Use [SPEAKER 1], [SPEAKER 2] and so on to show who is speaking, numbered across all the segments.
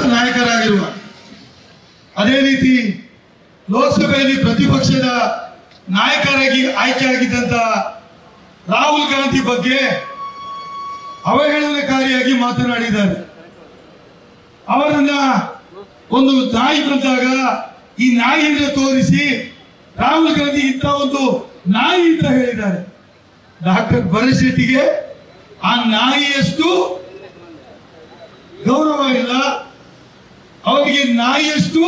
[SPEAKER 1] ನಾಯಕರಾಗಿರುವ ಅದೇ ರೀತಿ ಲೋಕಸಭೆಯಲ್ಲಿ ಪ್ರತಿಪಕ್ಷದ ನಾಯಕರಾಗಿ ಆಯ್ಕೆಯಾಗಿದ್ದಂತ ರಾಹುಲ್ ಗಾಂಧಿ ಬಗ್ಗೆ ಅವಹೇಳನಕಾರಿಯಾಗಿ ಮಾತನಾಡಿದ್ದಾರೆ ಅವರನ್ನ ಒಂದು ನಾಯಿ ಬಂದಾಗ ಈ ನಾಯಿಯಿಂದ ತೋರಿಸಿ ರಾಹುಲ್ ಗಾಂಧಿ ಇಂಥ ಒಂದು ನಾಯಿ ಅಂತ ಹೇಳಿದ್ದಾರೆ ಡಾಕ್ಟರ್ ಭರತ್ ಶೆಟ್ಟಿಗೆ ಆ ನಾಯಿಯಷ್ಟು ಗೌರವ ಇಲ್ಲ ಅವರಿಗೆ ನಾಯಿಯಷ್ಟು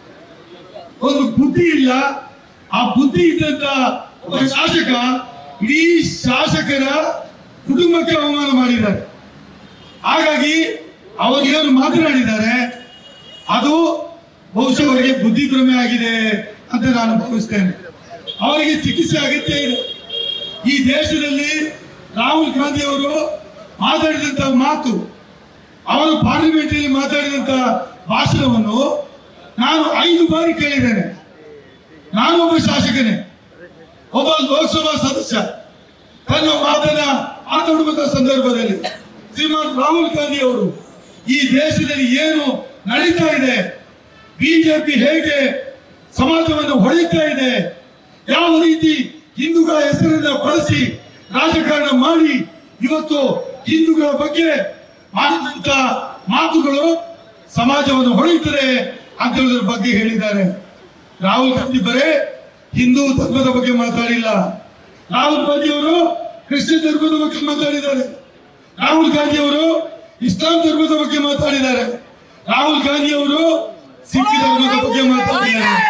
[SPEAKER 1] ಒಂದು ಬುದ್ಧಿ ಇಲ್ಲ ಆ ಬುದ್ಧಿ ಇದ್ದಂತ ಒಬ್ಬ ಶಾಸಕ ಇಡೀ ಶಾಸಕರ ಕುಟುಂಬಕ್ಕೆ ಅವಮಾನ ಮಾಡಿದ್ದಾರೆ ಹಾಗಾಗಿ ಅವರು ಏನು ಮಾತನಾಡಿದ್ದಾರೆ ಅದು ಬಹುಶಃ ಅವರಿಗೆ ಬುದ್ಧಿ ಭ್ರಮೆ ಆಗಿದೆ ಅಂತ ನಾನು ಭಾವಿಸ್ತೇನೆ ಅವರಿಗೆ ಚಿಕಿತ್ಸೆ ಅಗತ್ಯ ಇದೆ ಈ ದೇಶದಲ್ಲಿ ರಾಹುಲ್ ಗಾಂಧಿ ಅವರು ಮಾತಾಡಿದಂತ ಮಾತು ಅವರು ಪಾರ್ಲಿಮೆಂಟ್ ಅಲ್ಲಿ ಮಾತಾಡಿದಂತ ಭಾಷಣವನ್ನು ನಾನು ಐದು ಬಾರಿ ಕೇಳಿದ್ದೇನೆ ನಾನು ಒಬ್ಬ ಶಾಸಕನೇ ಒಬ್ಬ ಲೋಕಸಭಾ ಸದಸ್ಯ ತನ್ನ ಮಾತನ್ನ ಮಾತಾಡುವಂತ ಸಂದರ್ಭದಲ್ಲಿ ಶ್ರೀಮಾನ್ ರಾಹುಲ್ ಗಾಂಧಿ ಅವರು ಈ ದೇಶದಲ್ಲಿ ಏನು ನಡೀತಾ ಇದೆ ಬಿಜೆಪಿ ಹೇಗೆ ಸಮಾಜವನ್ನು ಹೊಡೆಯುತ್ತಾ ಇದೆ ಯಾವ ರೀತಿ ಹಿಂದೂಗಳ ಹೆಸರನ್ನ ಬಳಸಿ ರಾಜಕಾರಣ ಮಾಡಿ ಇವತ್ತು ಹಿಂದೂಗಳ ಬಗ್ಗೆ ಮಾಡಿದಂತ ಮಾತುಗಳು ಸಮಾಜವನ್ನು ಹೊಡೆಯುತ್ತದೆ ಅಂತ ಹೇಳೋದ್ರ ಬಗ್ಗೆ ಹೇಳಿದ್ದಾರೆ ರಾಹುಲ್ ಗಾಂಧಿ ಬರೇ ಹಿಂದೂ ಧರ್ಮದ ಬಗ್ಗೆ ಮಾತಾಡಿಲ್ಲ ರಾಹುಲ್ ಗಾಂಧಿ ಅವರು ಕ್ರಿಶ್ಚಿಯನ್ ಧರ್ಮದ ಬಗ್ಗೆ ಮಾತಾಡಿದ್ದಾರೆ ರಾಹುಲ್ ಗಾಂಧಿ ಅವರು ಇಸ್ಲಾಂ ಧರ್ಮದ ಬಗ್ಗೆ ಮಾತಾಡಿದ್ದಾರೆ ರಾಹುಲ್ ಗಾಂಧಿ ಅವರು ಸಿಖ್ ಧರ್ಮದ ಬಗ್ಗೆ ಮಾತಾಡಿದ್ದಾರೆ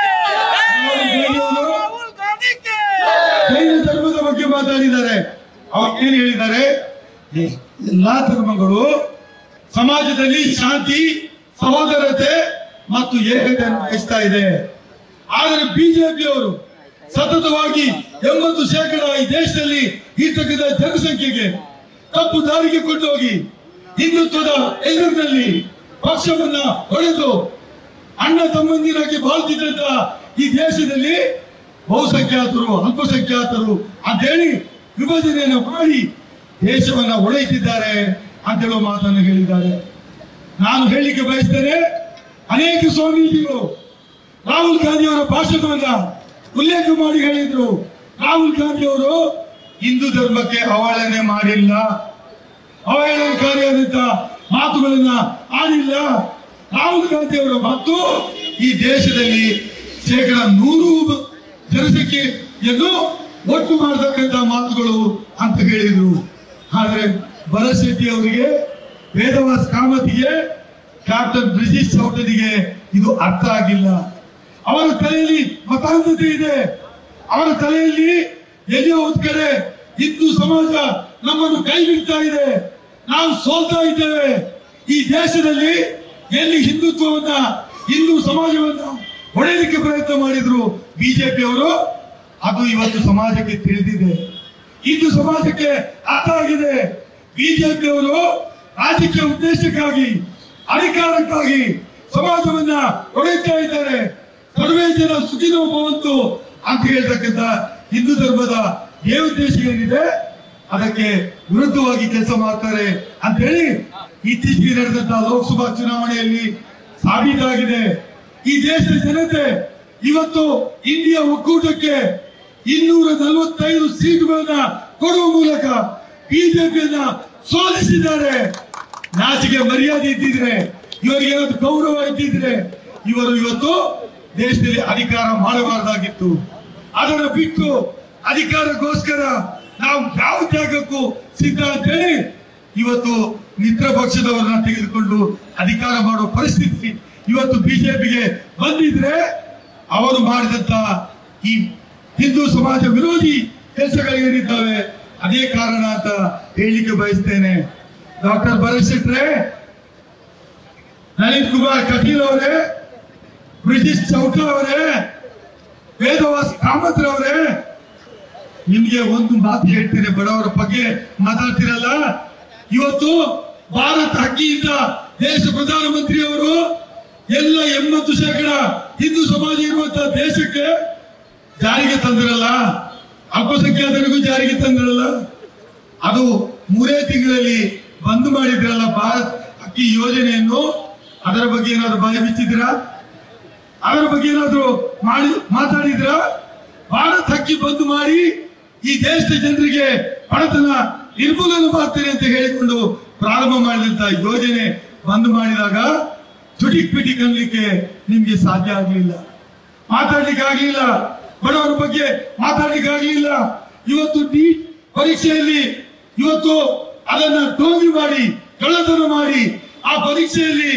[SPEAKER 1] ರಾಹುಲ್ ಗಾಂಧಿ ಅವರು ಜೈನ ಧರ್ಮದ ಬಗ್ಗೆ ಮಾತಾಡಿದ್ದಾರೆ ಅವ್ರು ಏನ್ ಹೇಳಿದ್ದಾರೆ ಎ- ಎಲ್ಲಾ ಧರ್ಮಗಳು ಸಮಾಜದಲ್ಲಿ ಶಾಂತಿ ಸಹೋದರತೆ ಮತ್ತು ಏಕತೆಯನ್ನು ಬಯಸ್ತಾ ಇದೆ ಆದರೆ ಬಿಜೆಪಿ ಅವರು ಸತತವಾಗಿ ಎಂಬತ್ತು ಶೇಕಡ ಈ ದೇಶದಲ್ಲಿ ಇರ್ತಕ್ಕಂಥ ಜನಸಂಖ್ಯೆಗೆ ತಪ್ಪು ದಾರಿಗೆ ಕೊಂಡೋಗಿ ಹಿಂದುತ್ವದ ಹೆಸರಿನಲ್ಲಿ ಪಕ್ಷವನ್ನ ಹೊಡೆದು ಅಣ್ಣ ತಮ್ಮಂದಿರಾಗಿ ಬಾಳ್ತಿದ್ದಂತ ಈ ದೇಶದಲ್ಲಿ ಬಹುಸಂಖ್ಯಾತರು ಅಲ್ಪಸಂಖ್ಯಾತರು ಅಂತೇಳಿ ವಿಭಜನೆಯನ್ನು ಮಾಡಿ ದೇಶವನ್ನ ಒಡೆಯುತ್ತಿದ್ದಾರೆ ಅಂತ ಹೇಳುವ ಮಾತನ್ನು ಹೇಳಿದ್ದಾರೆ ನಾನು ಹೇಳಲಿಕ್ಕೆ ಬಯಸ್ತೇನೆ ಅನೇಕ ಸ್ವಾಮೀಜಿಗಳು ರಾಹುಲ್ ಗಾಂಧಿ ಅವರ ಭಾಷಣವನ್ನ ಉಲ್ಲೇಖ ಮಾಡಿ ಹೇಳಿದ್ರು ರಾಹುಲ್ ಗಾಂಧಿ ಅವರು ಹಿಂದೂ ಧರ್ಮಕ್ಕೆ ಅವಹೇಳನೆ ಮಾಡಿಲ್ಲ ಅವಹೇಳನಕಾರಿಯಾದಂತ ಮಾತುಗಳನ್ನ ಆಡಿಲ್ಲ ರಾಹುಲ್ ಗಾಂಧಿ ಅವರ ಮಾತು ಈ ದೇಶದಲ್ಲಿ ಶೇಕಡ ನೂರು ಜನಸಂಖ್ಯೆಯನ್ನು ಒಟ್ಟು ಮಾಡತಕ್ಕಂತ ಮಾತುಗಳು ಅಂತ ಹೇಳಿದ್ರು ಆದ್ರೆ ಭರತ್ ಶೆಟ್ಟಿ ಅವರಿಗೆ ವೇದವಾಸ್ ಕಾಮತಿಗೆ ಕ್ಯಾಪ್ಟನ್ ಬ್ರಿಜಿಶ್ ಚೌಟನಿಗೆ ಇದು ಅರ್ಥ ಆಗಿಲ್ಲ ಅವರ ತಲೆಯಲ್ಲಿ ಮತಾಂಧತೆ ಇದೆ ಅವರ ತಲೆಯಲ್ಲಿ ಎಲ್ಲೋ ಒಂದ್ ಕಡೆ ಹಿಂದೂ ಸಮಾಜ ನಮ್ಮನ್ನು ಕೈ ಬಿಡ್ತಾ ಇದೆ ನಾವು ಸೋಲ್ತಾ ಇದ್ದೇವೆ ಈ ದೇಶದಲ್ಲಿ ಎಲ್ಲಿ ಹಿಂದುತ್ವವನ್ನ ಹಿಂದೂ ಸಮಾಜವನ್ನ ಹೊಡೆಯಲಿಕ್ಕೆ ಪ್ರಯತ್ನ ಮಾಡಿದ್ರು ಬಿಜೆಪಿ ಅವರು ಅದು ಇವತ್ತು ಸಮಾಜಕ್ಕೆ ತಿಳಿದಿದೆ ಹಿಂದೂ ಸಮಾಜಕ್ಕೆ ಅರ್ಥ ಆಗಿದೆ ಬಿಜೆಪಿ ಅವರು ರಾಜಕೀಯ ಉದ್ದೇಶಕ್ಕಾಗಿ ಅಧಿಕಾರಕ್ಕಾಗಿ ಸಮಾಜವನ್ನ ಹೊಡೆಯುತ್ತಾ ಇದ್ದಾರೆ ಸರ್ವೇ ಜನ ಸುಖಿನೋ ಭವಂತು ಅಂತ ಹೇಳ್ತಕ್ಕಂಥ ಹಿಂದೂ ಧರ್ಮದ ಏ ಉದ್ದೇಶ ಏನಿದೆ ಅದಕ್ಕೆ ವಿರುದ್ಧವಾಗಿ ಕೆಲಸ ಮಾಡ್ತಾರೆ ಅಂತ ಹೇಳಿ ಇತ್ತೀಚೆಗೆ ನಡೆದಂತಹ ಲೋಕಸಭಾ ಚುನಾವಣೆಯಲ್ಲಿ ಸಾಬೀತಾಗಿದೆ ಈ ದೇಶದ ಜನತೆ ಇವತ್ತು ಇಂಡಿಯಾ ಒಕ್ಕೂಟಕ್ಕೆ ಇನ್ನೂರ ನಲವತ್ತೈದು ಸೀಟುಗಳನ್ನ ಕೊಡುವ ಮೂಲಕ ಬಿಜೆಪಿಯನ್ನ ಸೋಲಿಸಿದ್ದಾರೆ ನಾಚಿಕೆ ಮರ್ಯಾದೆ ಇದ್ದಿದ್ರೆ ಇವರಿಗೆ ಏನಾದ್ರು ಗೌರವ ಇದ್ದಿದ್ರೆ ಇವರು ಇವತ್ತು ದೇಶದಲ್ಲಿ ಅಧಿಕಾರ ಮಾಡಬಾರದಾಗಿತ್ತು ಅದನ್ನು ಬಿಟ್ಟು ಅಧಿಕಾರಕ್ಕೋಸ್ಕರ ನಾವು ಯಾವ ತ್ಯಾಗಕ್ಕೂ ಸಿದ್ಧ ಅಂತ ಹೇಳಿ ಇವತ್ತು ಮಿತ್ರ ಪಕ್ಷದವರನ್ನ ತೆಗೆದುಕೊಂಡು ಅಧಿಕಾರ ಮಾಡುವ ಪರಿಸ್ಥಿತಿ ಇವತ್ತು ಬಿಜೆಪಿಗೆ ಬಂದಿದ್ರೆ ಅವರು ಮಾಡಿದಂತ ಈ ಹಿಂದೂ ಸಮಾಜ ವಿರೋಧಿ ಕೆಲಸಗಳೇನಿದ್ದಾವೆ ಅದೇ ಕಾರಣ ಅಂತ ಹೇಳಲಿಕ್ಕೆ ಬಯಸ್ತೇನೆ ಡಾಕ್ಟರ್ ಭರತ್ ಶೆಟ್ರೆ ನಳಿನ್ ಕುಮಾರ್ ಕಟೀಲ್ ಅವರೇ ಬ್ರಿಟಿಷ್ ಚೌಟ ಅವರೇ ವೇದವಾಸ್ ಕಾಮತ್ ಅವರೇ ನಿಮ್ಗೆ ಒಂದು ಮಾತು ಹೇಳ್ತೀನಿ ಬಡವರ ಬಗ್ಗೆ ಮಾತಾಡ್ತಿರಲ್ಲ ಇವತ್ತು ಭಾರತ ಅಕ್ಕಿಯಿಂದ ದೇಶ ಪ್ರಧಾನಮಂತ್ರಿ ಅವರು ಎಲ್ಲ ಎಂಬತ್ತು ಶೇಕಡ ಹಿಂದೂ ಸಮಾಜ ಇರುವಂತಹ ದೇಶಕ್ಕೆ ಜಾರಿಗೆ ತಂದಿರಲ್ಲ ಅಲ್ಪಸಂಖ್ಯಾತರಿಗೂ ಜಾರಿಗೆ ತಂದಿರಲ್ಲ ಅದು ಮೂರೇ ತಿಂಗಳಲ್ಲಿ ಬಂದ್ ಮಾಡಿದ್ರಲ್ಲ ಭಾರತ್ ಅಕ್ಕಿ ಯೋಜನೆಯನ್ನು ಅದರ ಬಗ್ಗೆ ಏನಾದ್ರು ಬಾಯಿ ಬಿಚ್ಚಿದ್ದೀರಾ ಅದರ ಬಗ್ಗೆ ಏನಾದ್ರು ಮಾಡಿ ಮಾತಾಡಿದ್ರ ಭಾರತ್ ಹಕ್ಕಿ ಬಂದ್ ಮಾಡಿ ಈ ದೇಶದ ಜನರಿಗೆ ಬಡತನ ನಿರ್ಮೂಲನೆ ಮಾಡ್ತೇನೆ ಅಂತ ಹೇಳಿಕೊಂಡು ಪ್ರಾರಂಭ ಮಾಡಿದಂತ ಯೋಜನೆ ಬಂದ್ ಮಾಡಿದಾಗ ಚುಟಿಕ್ ಪಿಟಿಕ್ ಅನ್ಲಿಕ್ಕೆ ನಿಮ್ಗೆ ಸಾಧ್ಯ ಆಗ್ಲಿಲ್ಲ ಮಾತಾಡ್ಲಿಕ್ಕೆ ಆಗ್ಲಿಲ್ಲ ಬಡವರ ಬಗ್ಗೆ ಮಾತಾಡ್ಲಿಕ್ಕೆ ಆಗ್ಲಿಲ್ಲ ಇವತ್ತು ನೀಟ್ ಪರೀಕ್ಷೆಯಲ್ಲಿ ಇವತ್ತು ಅದನ್ನ ಟೋಗಿ ಮಾಡಿ ಕಳ್ಳತನ ಮಾಡಿ ಆ ಪರೀಕ್ಷೆಯಲ್ಲಿ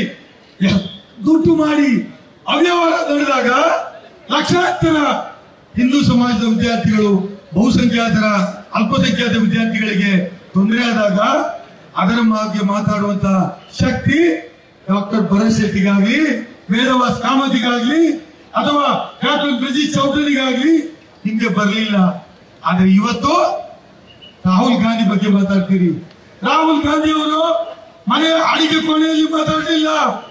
[SPEAKER 1] ದುಡ್ಡು ಮಾಡಿ ಅವ್ಯವಹಾರ ನಡೆದಾಗ ಲಕ್ಷಾಂತರ ಹಿಂದೂ ಸಮಾಜದ ವಿದ್ಯಾರ್ಥಿಗಳು ಬಹುಸಂಖ್ಯಾತರ ಅಲ್ಪಸಂಖ್ಯಾತ ವಿದ್ಯಾರ್ಥಿಗಳಿಗೆ ತೊಂದರೆ ಆದಾಗ ಅದರ ಬಗ್ಗೆ ಮಾತಾಡುವಂತ ಶಕ್ತಿ ಡಾಕ್ಟರ್ ಭರತ್ ಶೆಟ್ಟಿಗಾಗ್ಲಿ ವೇದವಾಸ್ ಕಾಮತಿಗಾಗ್ಲಿ ಅಥವಾ ಡಾಕ್ಟರ್ ಬ್ರಜಿ ಚೌಧರಿಗಾಗ್ಲಿ ನಿಮ್ಗೆ ಬರಲಿಲ್ಲ ಆದ್ರೆ ಇವತ್ತು ರಾಹುಲ್ ಗಾಂಧಿ ಬಗ್ಗೆ ಮಾತಾಡ್ತೀರಿ ರಾಹುಲ್ ಗಾಂಧಿ ಅವರು ಮನೆಯ ಅಡಿಗೆ ಕೋಣೆಯಲ್ಲಿ ಮಾತಾಡಲಿಲ್ಲ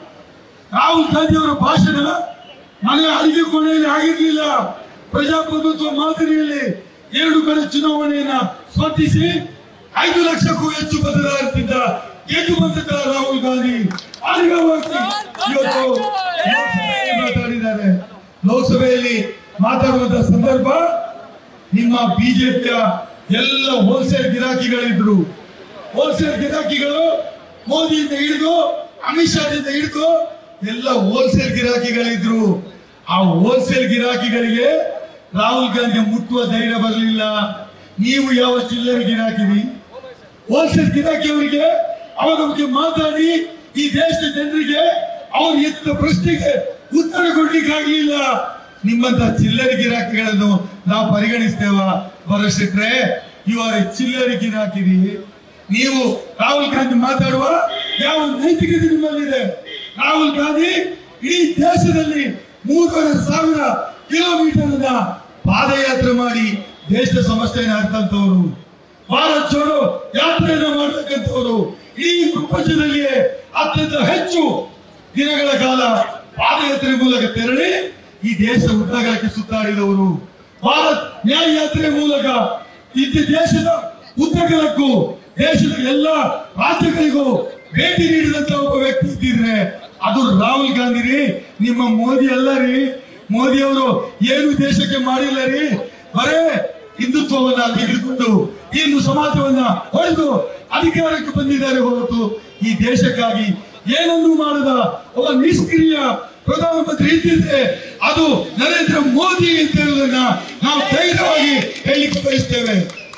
[SPEAKER 1] ರಾಹುಲ್ ಗಾಂಧಿ ಅವರ ಭಾಷಣ ಮನೆಯ ಅಡಿಗೆ ಕೋಣೆಯಲ್ಲಿ ಆಗಿರ್ಲಿಲ್ಲ ಪ್ರಜಾಪ್ರಭುತ್ವ ಮಾದರಿಯಲ್ಲಿ ಎರಡು ಕಡೆ ಚುನಾವಣೆಯನ್ನ ಸ್ಪರ್ಧಿಸಿ ಐದು ಲಕ್ಷಕ್ಕೂ ಹೆಚ್ಚು ಮತದಾರರಿಂದ ಗೆದ್ದು ಬಂದಿದ್ದ ರಾಹುಲ್ ಗಾಂಧಿ ಅಧಿಕವಾಗಿ ಇವತ್ತು ಲೋಕಸಭೆಯಲ್ಲಿ ಮಾತಾಡಿದ್ದಾರೆ ಲೋಕಸಭೆಯಲ್ಲಿ ಮಾತಾಡುವಂತ ಸಂದರ್ಭ ನಿಮ್ಮ ಬಿಜೆಪಿಯ ಎಲ್ಲ ಹೋಲ್ಸೇಲ್ ಗಿರಾಕಿಗಳಿದ್ರು ಹೋಲ್ಸೇಲ್ ಗಿರಾಕಿಗಳು ಮೋದಿಯಿಂದ ಹಿಡಿದು ಅಮಿತ್ ಶಾದಿಂದ ಹಿಡಿದು ಎಲ್ಲ ಹೋಲ್ಸೇಲ್ ಗಿರಾಕಿಗಳಿದ್ರು ಆ ಹೋಲ್ಸೇಲ್ ಗಿರಾಕಿಗಳಿಗೆ ರಾಹುಲ್ ಗಾಂಧಿ ಮುಟ್ಟುವ ಧೈರ್ಯ ಬರಲಿಲ್ಲ ನೀವು ಯಾವ ಚಿಲ್ಲರೆ ಗಿರಾಕಿರಿ ಹೋಲ್ಸೇಲ್ ಗಿರಾಕಿಯವರಿಗೆ ಅವರ ಬಗ್ಗೆ ಮಾತಾಡಿ ಈ ದೇಶದ ಜನರಿಗೆ ಅವರು ಎತ್ತ ಪ್ರಶ್ನೆಗೆ ಉತ್ತರ ಕೊಡ್ಲಿಕ್ಕೆ ಆಗಲಿಲ್ಲ ನಿಮ್ಮಂತ ಚಿಲ್ಲರೆ ಗಿರಾಕಿಗಳನ್ನು ನಾವು ಪರಿಗಣಿಸ್ತೇವ ಬರಸಿಟ್ರೆ ಇವರ ಚಿಲ್ಲರೆ ಗಿರಾಕಿರಿ ನೀವು ರಾಹುಲ್ ಗಾಂಧಿ ಮಾತಾಡುವ ಯಾವ ನೈತಿಕತೆ ನಿಮ್ಮಲ್ಲಿದೆ ರಾಹುಲ್ ಗಾಂಧಿ ಇಡೀ ದೇಶದಲ್ಲಿ ಮೂರುವರೆ ಸಾವಿರ ಕಿಲೋಮೀಟರ್ ಪಾದಯಾತ್ರೆ ಮಾಡಿ ದೇಶದ ಸಮಸ್ಯೆಯನ್ನು ಅರ್ಥಂತವರು ಭಾರತ್ ಜೋಡೋ ಯಾತ್ರೆಯನ್ನು ಮಾಡತಕ್ಕಂಥವರು ಇಡೀ ಪ್ರಪಂಚದಲ್ಲಿಯೇ ಅತ್ಯಂತ ಹೆಚ್ಚು ದಿನಗಳ ಕಾಲ ಪಾದಯಾತ್ರೆ ಮೂಲಕ ತೆರಳಿ ಈ ದೇಶ ಉದ್ದಗಲಕ್ಕೆ ಸುತ್ತಾಡಿದವರು ಭಾರತ್ ನ್ಯಾಯ ಯಾತ್ರೆ ಮೂಲಕ ಇದ್ದ ದೇಶದ ಉದ್ದಗಲಕ್ಕೂ ದೇಶದ ಎಲ್ಲ ರಾಜ್ಯಗಳಿಗೂ ಭೇಟಿ ನೀಡಿದಂತ ಒಬ್ಬ ವ್ಯಕ್ತಿ ಇದ್ದಿದ್ರೆ ಅದು ರಾಹುಲ್ ಗಾಂಧಿ ರೀ ನಿಮ್ಮ ಮೋದಿ ಅಲ್ಲ ರೀ ಮೋದಿ ಅವರು ಏನು ದೇಶಕ್ಕೆ ಮಾಡಿಲ್ಲ ರೀ ಬರೇ ಹಿಂದುತ್ವವನ್ನ ತೆಗೆದುಕೊಂಡು ಹಿಂದೂ ಸಮಾಜವನ್ನ ಹೊಡೆದು ಅಧಿಕಾರಕ್ಕೆ ಬಂದಿದ್ದಾರೆ ಹೊರತು ಈ ದೇಶಕ್ಕಾಗಿ ಏನನ್ನೂ ಮಾಡದ ಒಬ್ಬ ನಿಷ್ಕ್ರಿಯ ಪ್ರಧಾನಮಂತ್ರಿ ಇದ್ದಿದ್ರೆ ಅದು ನರೇಂದ್ರ ಮೋದಿ ಅಂತ ಹೇಳುವುದನ್ನ ನಾವು ಧೈರ್ಯವಾಗಿ ಹೇಳಿಕ್ಕೆ ಬಯಸ್ತೇವೆ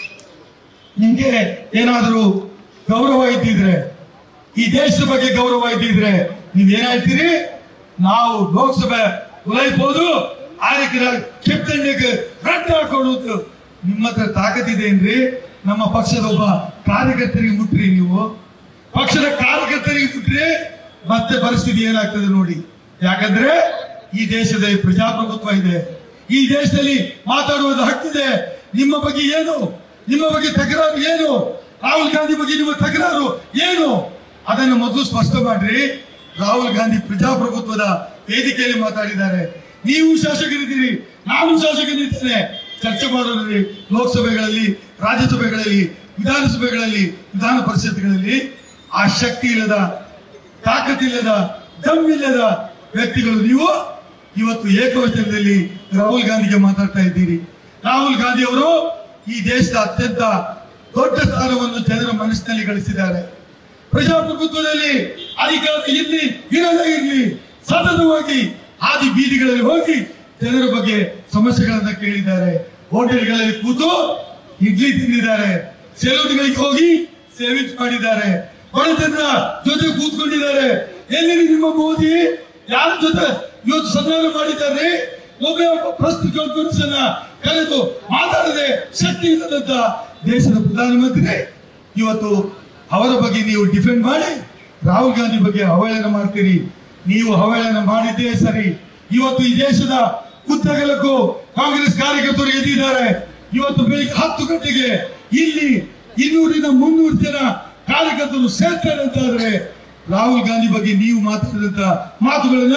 [SPEAKER 1] ನಿಮ್ಗೆ ಏನಾದರೂ ಗೌರವ ಇದ್ದಿದ್ರೆ ಈ ದೇಶದ ಬಗ್ಗೆ ಗೌರವ ಇದ್ದಿದ್ರೆ ನೀವ್ ಏನ್ ಹೇಳ್ತೀರಿ ನಾವು ಲೋಕಸಭೆ ಉಲೈಬಹುದು ಆಯ್ಕೆ ಕೆಪ್ಟನ್ಗೆ ರಟ್ಟು ಹಾಕೊಳ್ಳುವುದು ನಿಮ್ಮ ಹತ್ರ ತಾಕತ್ತಿದೇನ್ರಿ ನಮ್ಮ ಪಕ್ಷದ ಒಬ್ಬ ಕಾರ್ಯಕರ್ತರಿಗೆ ಮುಟ್ರಿ ನೀವು ಪಕ್ಷದ ಕಾರ್ಯಕರ್ತರಿಗೆ ಮುಟ್ರಿ ಮತ್ತೆ ಪರಿಸ್ಥಿತಿ ಏನಾಗ್ತದೆ ನೋಡಿ ಯಾಕಂದ್ರೆ ಈ ದೇಶದಲ್ಲಿ ಪ್ರಜಾಪ್ರಭುತ್ವ ಇದೆ ಈ ದೇಶದಲ್ಲಿ ಮಾತಾಡುವುದು ಹಕ್ಕಿದೆ ನಿಮ್ಮ ಬಗ್ಗೆ ಏನು ನಿಮ್ಮ ಬಗ್ಗೆ ತಕರಾರು ಏನು ರಾಹುಲ್ ಗಾಂಧಿ ಬಗ್ಗೆ ನಿಮ್ಮ ತಕರಾರು ಏನು ಅದನ್ನು ಮೊದಲು ಸ್ಪಷ್ಟ ಮಾಡ್ರಿ ರಾಹುಲ್ ಗಾಂಧಿ ಪ್ರಜಾಪ್ರಭುತ್ವದ ವೇದಿಕೆಯಲ್ಲಿ ಮಾತಾಡಿದ್ದಾರೆ ನೀವು ಶಾಸಕರಿದ್ದೀರಿ ನಾನು ಶಾಸಕರಿದ್ದೇನೆ ಚರ್ಚೆ ಮಾಡೋದ್ರಲ್ಲಿ ಲೋಕಸಭೆಗಳಲ್ಲಿ ರಾಜ್ಯಸಭೆಗಳಲ್ಲಿ ವಿಧಾನಸಭೆಗಳಲ್ಲಿ ವಿಧಾನ ಪರಿಷತ್ಗಳಲ್ಲಿ ಆ ಶಕ್ತಿ ಇಲ್ಲದ ತಾಕತ್ತಿಲ್ಲದ ದಮ್ಮಿಲ್ಲದ ವ್ಯಕ್ತಿಗಳು ನೀವು ಇವತ್ತು ಏಕವಚನದಲ್ಲಿ ರಾಹುಲ್ ಗಾಂಧಿಗೆ ಮಾತಾಡ್ತಾ ಇದ್ದೀರಿ ರಾಹುಲ್ ಗಾಂಧಿ ಅವರು ಈ ದೇಶದ ಅತ್ಯಂತ ದೊಡ್ಡ ಸ್ಥಾನವನ್ನು ಜನರ ಮನಸ್ಸಿನಲ್ಲಿ ಗಳಿಸಿದ್ದಾರೆ ಪ್ರಜಾಪ್ರಭುತ್ವದಲ್ಲಿ ಅಧಿಕಾರ ಇರ್ಲಿ ಇರದೇ ಇರ್ಲಿ ಸತತವಾಗಿ ಹಾದಿ ಬೀದಿಗಳಲ್ಲಿ ಹೋಗಿ ಜನರ ಬಗ್ಗೆ ಸಮಸ್ಯೆಗಳನ್ನ ಕೇಳಿದ್ದಾರೆ ಹೋಟೆಲ್ಗಳಲ್ಲಿ ಕೂತು ಇಡ್ಲಿ ತಿಂದಿದ್ದಾರೆ ಸೆಲೂನ್ಗಳಿಗೆ ಹೋಗಿ ಸೇವಿಂಗ್ಸ್ ಮಾಡಿದ್ದಾರೆ ಬಡತನ ಜೊತೆ ಕೂತ್ಕೊಂಡಿದ್ದಾರೆ ಎಲ್ಲಿ ನಿಮ್ಮ ಮೋದಿ ಯಾರ ಜೊತೆ ಇವತ್ತು ಸನ್ಮಾನ ಮಾಡಿದ್ದಾರೆ ಒಬ್ಬ ಪ್ರೆಸ್ ಕಾನ್ಫರೆನ್ಸ್ ಅನ್ನ ಕರೆದು ಮಾತಾಡದೆ ಶಕ್ತಿ ಇಲ್ಲದಂತ ದೇಶದ ಪ್ರಧಾನಮಂತ್ರಿ ಇವತ್ತು ಅವರ ಬಗ್ಗೆ ನೀವು ಡಿಫೆಂಡ್ ಮಾಡಿ ರಾಹುಲ್ ಗಾಂಧಿ ಬಗ್ಗೆ ಅವಹೇಳನ ಮಾಡ್ತೀರಿ ನೀವು ಅವಹೇಳನ ಮಾಡಿದ್ದೇ ಸರಿ ಇವತ್ತು ಈ ದೇಶದ ಉದ್ದಗಲಕ್ಕೂ ಕಾಂಗ್ರೆಸ್ ಕಾರ್ಯಕರ್ತರು ಎದ್ದಿದ್ದಾರೆ ಇವತ್ತು ಬೆಳಿಗ್ಗೆ ಹತ್ತು ಗಂಟೆಗೆ ಇಲ್ಲಿ ಇನ್ನೂರಿಂದ ಮುನ್ನೂರು ಜನ ಕಾರ್ಯಕರ್ತರು ಸೇರ್ತಾರೆ ಅಂತಾದ್ರೆ ರಾಹುಲ್ ಗಾಂಧಿ ಬಗ್ಗೆ ನೀವು ಮಾತಾಡಿದಂತ ಮಾತುಗಳನ್ನ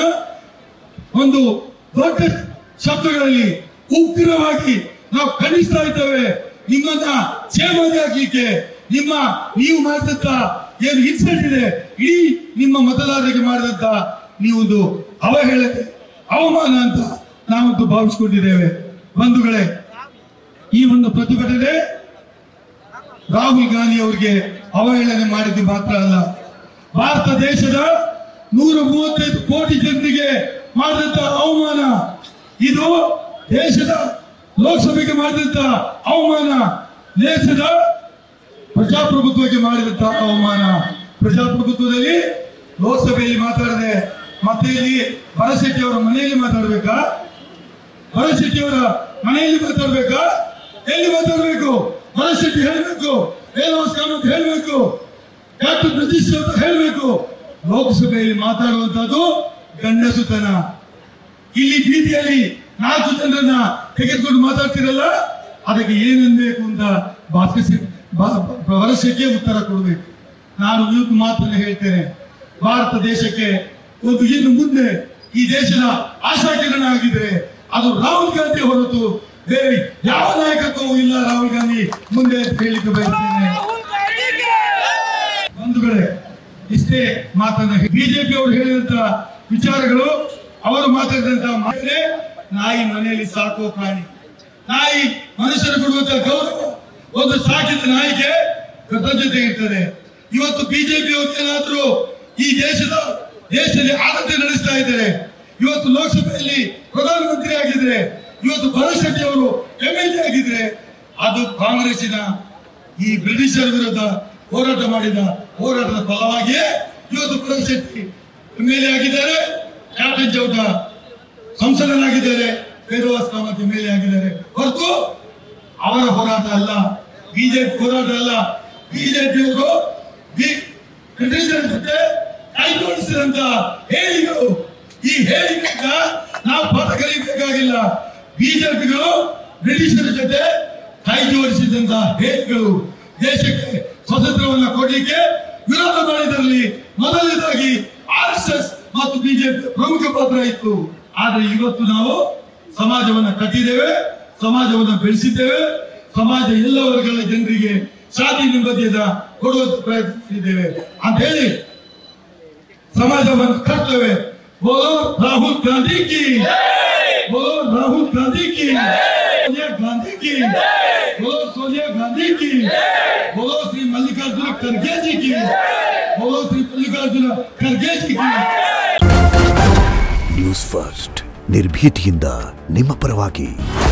[SPEAKER 1] ಒಂದು ದೊಡ್ಡ ಶಬ್ದಗಳಲ್ಲಿ ಉಗ್ರವಾಗಿ ನಾವು ಖಂಡಿಸ್ತಾ ಇದ್ದೇವೆ ನಿಮ್ಮನ್ನ ಚೇಮದಿ ಹಾಕ್ಲಿಕ್ಕೆ ನಿಮ್ಮ ನೀವು ಮಾಡಿದಂತ ಏನು ಇನ್ಸಲ್ಟ್ ಇದೆ ಇಡೀ ನಿಮ್ಮ ಮತದಾರರಿಗೆ ಮಾಡಿದಂತ ನೀವೊಂದು ಅವಹೇಳನೆ ಅವಮಾನ ಅಂತ ನಾವಂತೂ ಭಾವಿಸಿಕೊಂಡಿದ್ದೇವೆ ಬಂಧುಗಳೇ ಈ ಒಂದು ಪ್ರತಿಭಟನೆ ರಾಹುಲ್ ಗಾಂಧಿ ಅವರಿಗೆ ಅವಹೇಳನೆ ಮಾಡಿದ್ದು ಮಾತ್ರ ಅಲ್ಲ ಭಾರತ ದೇಶದ ನೂರ ಮೂವತ್ತೈದು ಕೋಟಿ ಜನರಿಗೆ ಮಾಡಿದಂತ ಅವಮಾನ ಇದು ದೇಶದ ಲೋಕಸಭೆಗೆ ಮಾಡಿದಂತ ಅವಮಾನ ದೇಶದ ಪ್ರಜಾಪ್ರಭುತ್ವಕ್ಕೆ ಮಾಡಿದಂತ ಅವಮಾನ ಪ್ರಜಾಪ್ರಭುತ್ವದಲ್ಲಿ ಲೋಕಸಭೆಯಲ್ಲಿ ಮಾತಾಡದೆ ಮತ್ತೆ ಇಲ್ಲಿ ಭರಶೆಟ್ಟಿ ಅವರ ಮನೆಯಲ್ಲಿ ಮಾತಾಡ್ಬೇಕಾ ಭರಶೆಟ್ಟಿ ಅವರ ಮನೆಯಲ್ಲಿ ಮಾತಾಡ್ಬೇಕಾ ಎಲ್ಲಿ ಮಾತಾಡ್ಬೇಕು ಭರಶೆಟ್ಟಿ ಹೇಳ್ಬೇಕು ವೇದವಾಸ್ಕಾನ್ ಅಂತ ಹೇಳ್ಬೇಕು ಡಾಕ್ಟರ್ ಬ್ರಜೇಶ್ ಅಂತ ಹೇಳ್ಬೇಕು ಲೋಕಸಭೆಯಲ್ಲಿ ಮಾತಾಡುವಂತದ್ದು ಗಂಡಸುತನ ಇಲ್ಲಿ ಬೀದಿಯಲ್ಲಿ ನಾಲ್ಕು ಜನರನ್ನ ತೆಗೆದುಕೊಂಡು ಮಾತಾಡ್ತಿರಲ್ಲ ಅದಕ್ಕೆ ಏನನ್ಬೇಕು ಅಂತ ಭಾಸ್ಕರ್ ಭರವಸೆಗೆ ಉತ್ತರ ಕೊಡಬೇಕು ನಾನು ಇವತ್ತು ಮಾತನ್ನು ಹೇಳ್ತೇನೆ ಭಾರತ ದೇಶಕ್ಕೆ ಒಂದು ಇನ್ನು ಮುಂದೆ ಈ ದೇಶದ ಆಶಾಕಿರಣ ಆಗಿದ್ರೆ ಅದು ರಾಹುಲ್ ಗಾಂಧಿ ಹೊರತು ಬೇರೆ ಯಾವ ನಾಯಕತ್ವವೂ ಇಲ್ಲ ರಾಹುಲ್ ಗಾಂಧಿ ಮುಂದೆ ಅಂತ ಹೇಳಿಕ್ಕೆ ಬಯಸ್ತೇನೆ ಬಂಧುಗಳೇ ಇಷ್ಟೇ ಮಾತನ್ನ ಬಿಜೆಪಿ ಅವರು ಹೇಳಿದಂತ ವಿಚಾರಗಳು ಅವರು ಮಾತಾಡಿದಂತ ಮಾತೇ ನಾಯಿ ಮನೆಯಲ್ಲಿ ಸಾಕೋ ಪ್ರಾಣಿ ನಾಯಿ ಮನುಷ್ಯರು ಕೊಡುವಂತ ಗೌರವ ಒಂದು ಸಾಕಿದ ನಾಯಿಗೆ ಕೃತಜ್ಞತೆ ಇರ್ತದೆ ಇವತ್ತು ಬಿಜೆಪಿ ಅವರು ಏನಾದ್ರು ಈ ದೇಶದ ದೇಶದಲ್ಲಿ ಆಡಳಿತ ನಡೆಸ್ತಾ ಇದ್ದಾರೆ ಇವತ್ತು ಲೋಕಸಭೆಯಲ್ಲಿ ಪ್ರಧಾನಮಂತ್ರಿ ಆಗಿದ್ರೆ ಇವತ್ತು ಭರತ್ ಅವರು ಎಂ ಎಲ್ ಎ ಆಗಿದ್ರೆ ಅದು ಕಾಂಗ್ರೆಸ್ಸಿನ ಈ ಬ್ರಿಟಿಷರ ವಿರುದ್ಧ ಹೋರಾಟ ಮಾಡಿದ ಹೋರಾಟದ ಫಲವಾಗಿಯೇ ಇವತ್ತು Bharat Shetty M L A ಆಗಿದ್ದಾರೆ ಕ್ಯಾಪ್ಟನ್ ಚೌಟ ಸಂಸದರಾಗಿದ್ದಾರೆ Vedavyas Kamath M L A ಆಗಿದ್ದಾರೆ ಹೊರತು ಅವರ ಹೋರಾಟ ಅಲ್ಲ ಬಿಜೆಪಿ ಹೋರಾಟ ಅಲ್ಲ ಬಿಜೆಪಿ ಅವರು ಬ್ರಿಟಿಷರ ಜೊತೆ ಕೈ ಜೋಡಿಸಿದಂತ ಹೇಳಿಗಳು ಈ ಹೇಳಿಕೆಗ ನಾವು ಪಾಠ ಕಲಿಯಬೇಕಾಗಿಲ್ಲ ಬಿಜೆಪಿಗಳು ಬ್ರಿಟಿಷರ ಜೊತೆ ಕೈ ಜೋಡಿಸಿದಂತ ಹೇಳಿಗಳು ದೇಶಕ್ಕೆ ಸ್ವಾತಂತ್ರ್ಯವನ್ನ ಕೊಡ್ಲಿಕ್ಕೆ ವಿರೋಧ ಮಾಡಿದರಲ್ಲಿ ಮೊದಲನೇದಾಗಿ ಆರ್ ಎಸ್ ಎಸ್ ಮತ್ತು ಬಿಜೆಪಿ ಪ್ರಮುಖ ಪಾತ್ರ ಇತ್ತು ಆದ್ರೆ ಇವತ್ತು ನಾವು ಸಮಾಜವನ್ನ ಕಟ್ಟಿದ್ದೇವೆ ಸಮಾಜವನ್ನ ಬೆಳೆಸಿದ್ದೇವೆ ಸಮಾಜ ಎಲ್ಲ ವರ್ಗಗಳ ಜನರಿಗೆ ಶಾಂತಿ ನೆಮ್ಮದಿಯನ್ನ ಕೊಡುವಂತ ಪ್ರಯತ್ನಿಸಿದ್ದೇವೆ ಅಂತ ಹೇಳಿ ಸಮಾಜವನ್ನು ಕರ್ತೇವೆ ಬೋಲೋ ರಾಹುಲ್ ಗಾಂಧಿ ಕಿ ಬೋಲೋ ರಾಹುಲ್ ಗಾಂಧಿ ಕಿ ಸೋನಿಯಾ ಗಾಂಧಿ ಕಿ ಬೋಲೋ ಸೋನಿಯಾ ಗಾಂಧಿ ಕಿ ಬೋಲೋ ಶ್ರೀ ಮಲ್ಲಿಕಾರ್ಜುನ ಖರ್ಗೆ ಜಿ ಕಿ ಬೋಲೋ ಶ್ರೀ ಮಲ್ಲಿಕಾರ್ಜುನ ಖರ್ಗೆ ಜಿ ಕಿ
[SPEAKER 2] ನ್ಯೂಸ್ ಫಸ್ಟ್ ನಿರ್ಭೀತಿಯಿಂದ ನಿಮ್ಮ ಪರವಾಗಿ